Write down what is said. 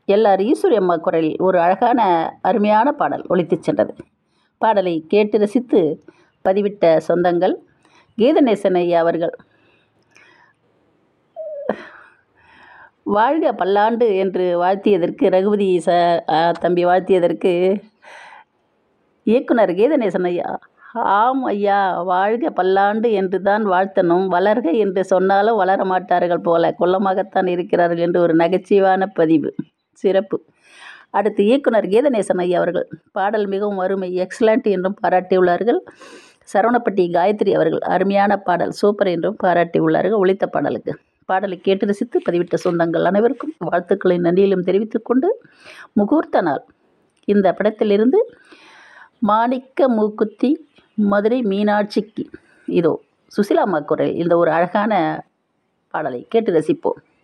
LR Eswari அம்மா குரலில் ஒரு அழகான அருமையான பாடல் ஒலித்துச் சென்றது பாடலை கேட்டு ரசித்து பதிவிட்ட சொந்தங்கள் கீதநேசன் ஐயா அவர்கள் வாழ்க பல்லாண்டு என்று வாழ்த்தியதற்கு ரகுபதி ச ஆ, தம்பி வாழ்த்தியதற்கு இயக்குனர் கீதநேசன் ஐயா ஆம் ஐயா வாழ்க பல்லாண்டு என்று தான் வாழ்த்தணும் வளர்க என்று சொன்னாலும் வளர மாட்டார்கள் போல குள்ளமாகத்தான் இருக்கிறார்கள் என்று ஒரு நகைச்சுவையான பதிவு சிறப்பு அடுத்து இயக்குனர் கீதநேசன் ஐயா அவர்கள் பாடல் மிகவும் அருமை எக்ஸலண்ட் என்றும் பாராட்டியுள்ளார்கள் சரவணப்பட்டி காயத்ரி அவர்கள் அருமையான பாடல் சூப்பர் என்றும் பாராட்டியுள்ளார்கள் ஒழித்த பாடலுக்கு பாடலை கேட்டு ரசித்து பதிவிட்ட சொந்தங்கள் அனைவருக்கும் வாழ்த்துக்களை நன்றியிலும் தெரிவித்துக்கொண்டு முகூர்த்த நாள் இந்த படத்திலிருந்து மாணிக்க மூக்குத்தி மதுரை மீனாட்சிக்கு இதோ சுசிலாம்மா குரல் இந்த ஒரு அழகான பாடலை கேட்டு ரசிப்போம்